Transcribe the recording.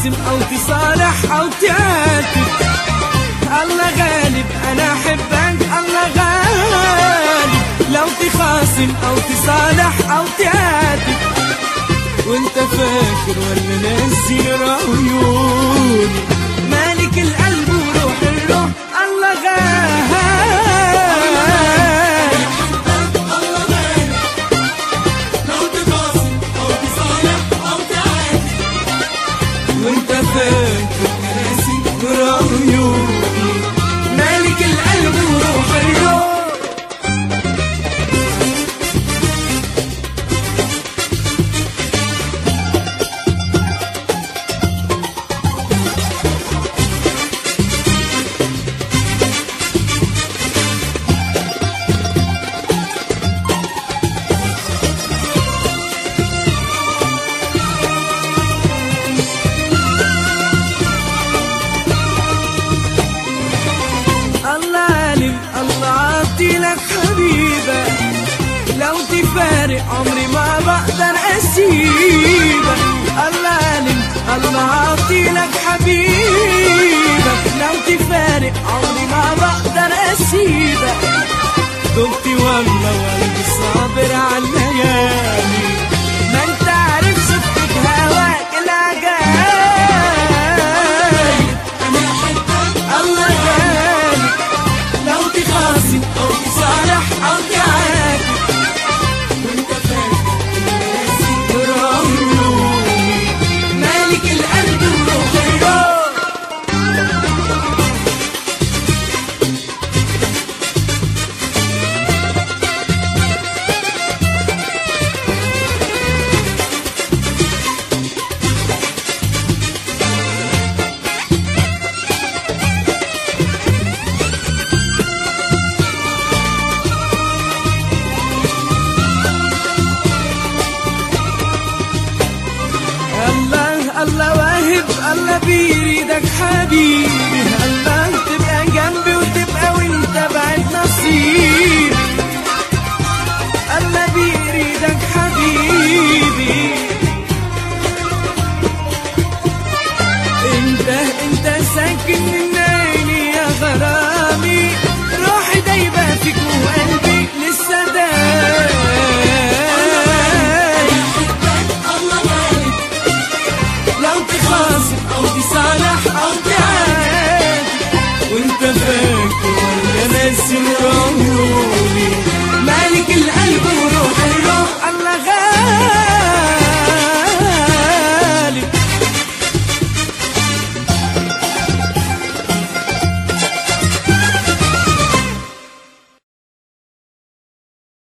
تخاصم او تصالح او تعاتب الله غالب انا احبك الله غالب لو تخاصم او تصالح او تعاتب وانت فاكر ولا ناسي عيوني مالك القلب وروح الروح الله غالب وانت فاكر ناسي عيوني مالك القلب وروح الروح الله عالم الله عطي لك حبيبة لو تفارق عمري ما بقدر أسيبك الله عالم الله عطي لك حبيبة لو تفارق عمري ما بقدر أسيبك دمت والله وقلبي صابر على الليالي ما انت عارف صدق هواك العجايب الله غالي لو تخاصم او تصالح او تعاتب وانت فاكر الناس يراهنوني مالك القلب وروح الروح الله الله واهب الله بيريدك حبيبي الله تبقى جنبي وتبقى وانت بعد نصيبي الله بيريدك حبيبي انت انت ساكن من عيني يا غرامي روحي دايبه فيك وقلبي لسه دايب لو تخاصم او تصالح او تعاتب وانت فاكر ولا ناسي